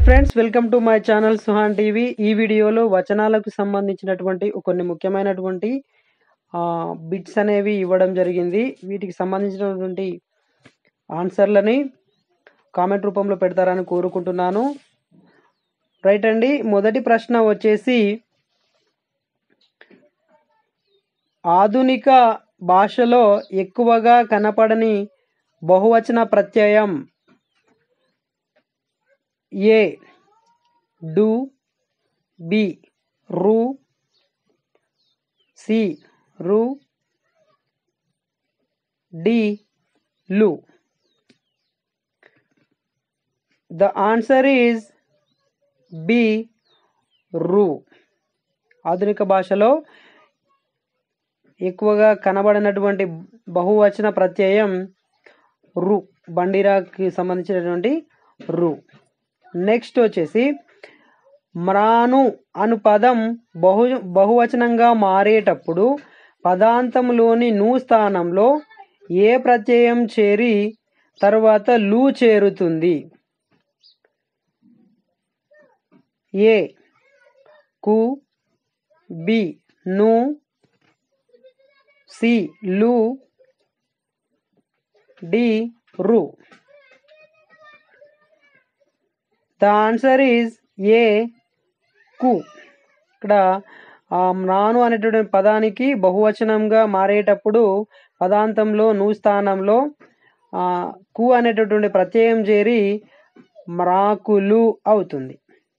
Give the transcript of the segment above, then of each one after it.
friends welcome to my channel Suhan TV ఈ వీడియోలో వచనాలకు సంబంధించినటువంటి కొన్ని ముఖ్యమైనటువంటి బిట్స్ అనేవి ఇవ్వడం జరిగింది వీటికి సంబంధించినటువంటి ఆన్సర్లని కామెంట్ రూపంలో పెడతారని కోరుకుంటున్నాను రైట్ అండి మొదటి ప్రశ్న వచ్చేసి ఆధునిక భాషలో ఎక్కువగా కనపడని బహువచన ప్రత్యయం ఏ డు బి రు సి రు డి లు ద ఆన్సర్ ఈజ్ బి రు ఆధునిక భాషలో ఎక్కువగా కనబడినటువంటి బహువచన ప్రత్యయం రు బండిరాకి సంబంధించినటువంటి రు నెక్స్ట్ వచ్చేసి మ్రాను అను పదం బహు బహువచనంగా మారేటప్పుడు పదాంతంలోని ను స్థానంలో ఏ ప్రత్యయం చేరి తర్వాత లు చేరుతుంది ఏ కు బి ను సి లు డి రు ద ఆన్సర్ ఈజ్ ఏ కు ఇక్కడ నాను అనేటువంటి పదానికి బహువచనంగా మారేటప్పుడు పదాంతంలో ను స్థానంలో కు అనేటటువంటి ప్రత్యయం చేరి మ్రాకులు అవుతుంది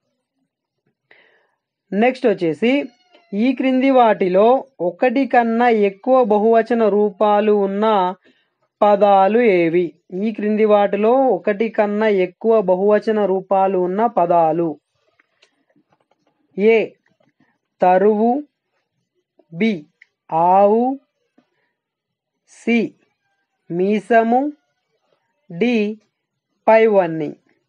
నెక్స్ట్ వచ్చేసి ఈ క్రింది వాటిలో ఒకటి కన్నా ఎక్కువ బహువచన రూపాలు ఉన్న పదాలు ఏవి ఈ క్రింది వాటిలో ఒకటి కన్నా ఎక్కువ బహువచన రూపాలు ఉన్న పదాలు ఏ తరువు బి ఆవు సి మీసము డి పైవన్ని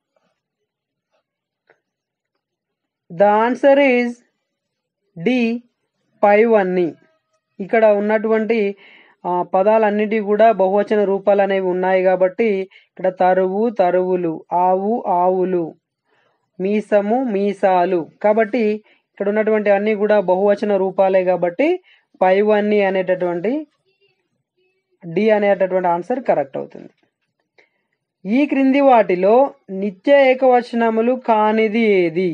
ద ఆన్సర్ ఈజ్ డి పైవన్ని ఇక్కడ ఉన్నటువంటి పదాలన్నిటి కూడా బహువచన రూపాలు అనేవి ఉన్నాయి కాబట్టి ఇక్కడ తరువు తరువులు ఆవు ఆవులు మీసము మీసాలు కాబట్టి ఇక్కడ ఉన్నటువంటి అన్ని కూడా బహువచన రూపాలే కాబట్టి పైవన్ని అనేటటువంటి డి అనేటటువంటి ఆన్సర్ కరెక్ట్ అవుతుంది ఈ క్రింది వాటిలో నిత్య ఏకవచనములు కానిది ఏది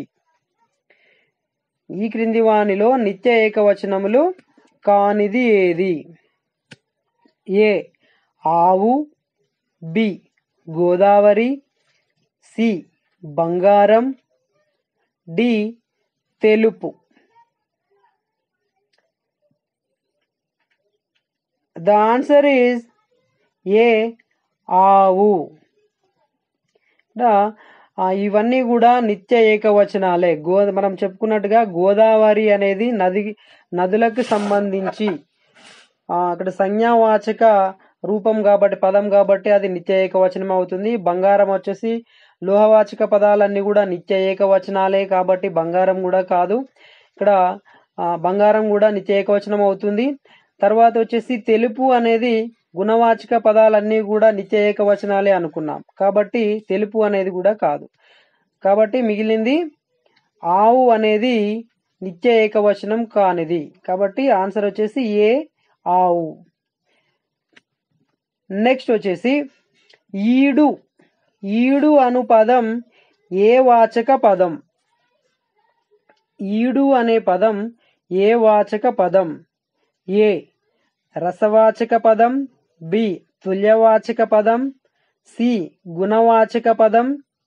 ఈ క్రింది వానిలో నిత్య ఏకవచనములు కానిది ఏది ఏ ఆవు బి గోదావరి సి బంగారం డి తెలుపు ద ఆన్సర్ ఈజ్ ఏ ఆవు ఇవన్నీ కూడా నిత్య ఏకవచనాలే గో మనం చెప్పుకున్నట్టుగా గోదావరి అనేది నది నదులకు సంబంధించి అక్కడ సంజ్ఞావాచక రూపం కాబట్టి పదం కాబట్టి అది నిత్య ఏకవచనం అవుతుంది బంగారం వచ్చేసి లోహవాచక పదాలన్నీ కూడా నిత్య ఏకవచనాలే కాబట్టి బంగారం కూడా కాదు ఇక్కడ బంగారం కూడా నిత్య ఏకవచనం అవుతుంది తర్వాత వచ్చేసి తెలుపు అనేది గుణవాచక పదాలన్నీ కూడా నిత్య ఏకవచనాలే అనుకున్నాం కాబట్టి తెలుపు అనేది కూడా కాదు కాబట్టి మిగిలింది ఆవు అనేది నిత్య ఏకవచనం కానిది కాబట్టి ఆన్సర్ వచ్చేసి ఏ ఆవు నెక్స్ట్ వచ్చేసి ఈడు ఈడు అను పదం ఏ వాచక పదం ఈడు అనే పదం ఏ వాచక పదం ఏ రసవాచక పదం బి తుల్యవాచక పదం సి గుణవాచక పదం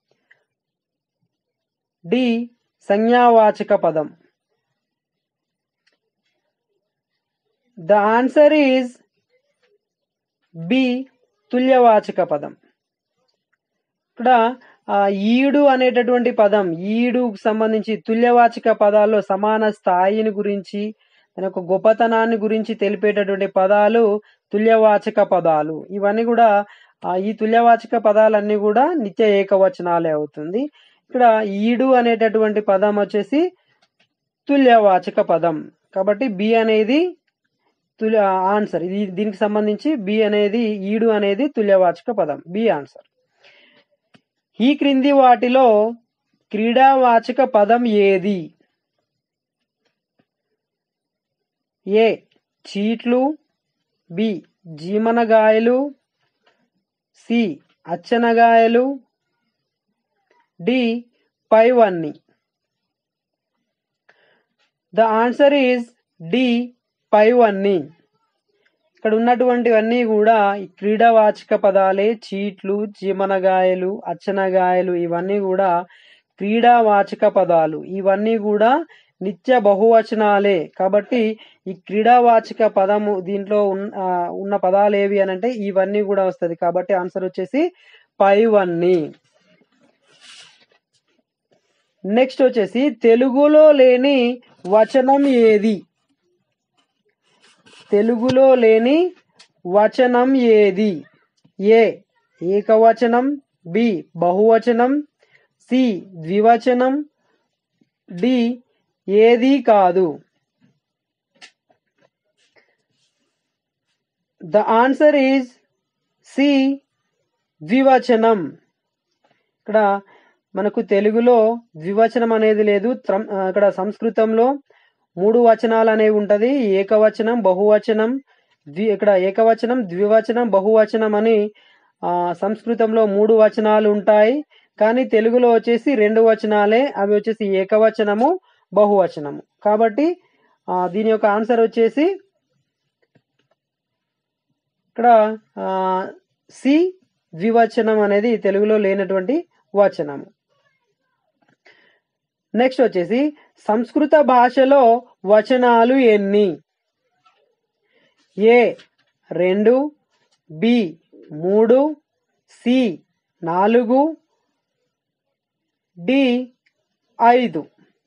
డి సంజ్ఞావాచక పదం ద ఆన్సర్ ఈజ్ బి తుల్యవాచక పదం ఇక్కడ ఈడు అనేటటువంటి పదం ఈడు సంబంధించి తుల్యవాచక పదాల్లో సమాన స్థాయిని గురించి తన యొక్క గొప్పతనాన్ని గురించి తెలిపేటటువంటి పదాలు తుల్యవాచక పదాలు ఇవన్నీ కూడా ఈ తుల్యవాచక పదాలన్నీ కూడా నిత్య ఏకవచనాలే అవుతుంది ఇక్కడ ఈడు అనేటటువంటి పదం వచ్చేసి తుల్యవాచక పదం కాబట్టి బి అనేది తుల్య ఆన్సర్ ఇది దీనికి సంబంధించి బి అనేది ఈడు అనేది తుల్యవాచక పదం బి ఆన్సర్ ఈ క్రింది వాటిలో క్రీడావాచక పదం ఏది ఏ చీట్లు బి జీమనగాయలు సి అచ్చనగాయలు డి పైవన్నీ ద ఆన్సర్ ఈజ్ డి పైవన్నీ ఇక్కడ ఉన్నటువంటివన్నీ కూడా ఈ క్రీడావాచక పదాలే చీట్లు జీమనగాయలు అచ్చనగాయలు ఇవన్నీ కూడా క్రీడావాచక పదాలు ఇవన్నీ కూడా నిత్య బహువచనాలే కాబట్టి ఈ క్రీడావాచక పదము దీంట్లో ఉన్న ఆ, ఉన్న పదాలు ఏవి అని అంటే ఇవన్నీ కూడా వస్తుంది కాబట్టి ఆన్సర్ వచ్చేసి పైవన్నీ నెక్స్ట్ వచ్చేసి తెలుగులో లేని వచనం ఏది తెలుగులో లేని వచనం ఏది ఏ ఏకవచనం బి బహువచనం సి ద్వివచనం డి ఏది కాదు ద ఆన్సర్ ఈజ్ సి ద్వివచనం ఇక్కడ మనకు తెలుగులో ద్వివచనం అనేది లేదు త్రం- ఆ, ఇక్కడ సంస్కృతంలో మూడు వచనాలు అనేవి ఉంటది ఏకవచనం బహువచనం ద్వి ఇక్కడ ఏకవచనం ద్వివచనం బహువచనం అని ఆ, సంస్కృతంలో మూడు వచనాలు ఉంటాయి కానీ తెలుగులో వచ్చేసి రెండు వచనాలే అవి వచ్చేసి ఏకవచనము బహువచనము కాబట్టి ఆ, దీని యొక్క ఆన్సర్ వచ్చేసి ఇక్కడ ఆ, సి ద్వివచనం అనేది తెలుగులో లేనటువంటి వచనము నెక్స్ట్ వచ్చేసి సంస్కృత భాషలో వచనాలు ఎన్ని ఏ రెండు బి మూడు సి నాలుగు డి ఐదు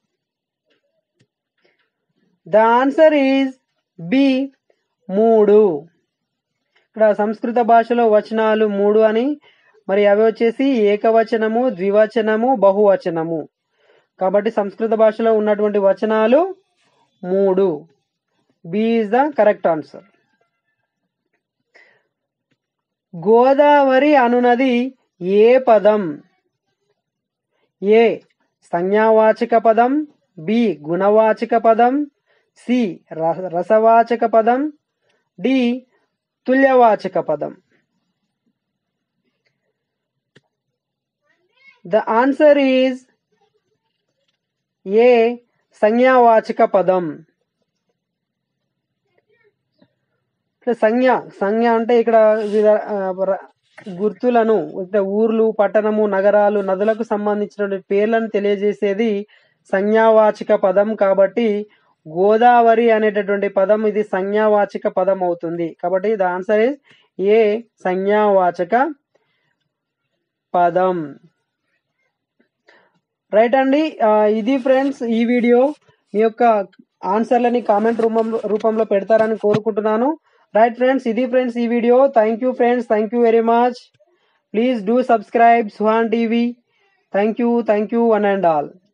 ద ఆన్సర్ ఈజ్ బి మూడు ఇక్కడ సంస్కృత భాషలో వచనాలు మూడు అని మరి అవి వచ్చేసి ఏకవచనము ద్వివచనము బహువచనము కాబట్టి సంస్కృత భాషలో ఉన్నటువంటి వచనాలు మూడు B is the correct answer Godavari అనునది ఏ పదం ఏ సంజ్ఞావాచక పదం బి గుణవాచక పదం సి ర- రసవాచక పదం డి తుల్యవాచక పదం ద ఆన్సర్ ఈజ్ ఏ సంజ్ఞావాచక పదం ఇక్కడ సంజ్ఞ సంజ్ఞ అంటే ఇక్కడ వివిధ ఆ, ర- గుర్తులను ఇక్కడ ఊర్లు పట్టణము నగరాలు నదులకు సంబంధించినటువంటి పేర్లను తెలియజేసేది సంజ్ఞావాచక పదం కాబట్టి గోదావరి అనేటటువంటి పదం ఇది సంజ్ఞావాచక పదం అవుతుంది కాబట్టి ద ఆన్సర్ ఇస్ ఏ సంజ్ఞావాచక పదం రైట్ అండి ఆ, ఇది ఫ్రెండ్స్ ఈ వీడియో మీ యొక్క ఆన్సర్లని కామెంట్ రూపంలో రూపంలో పెడతారని కోరుకుంటున్నాను రైట్ ఫ్రెండ్స్ ఇది ఫ్రెండ్స్ ఈ video thank you friends thank you very much please do subscribe Suhan TV thank you thank you one and all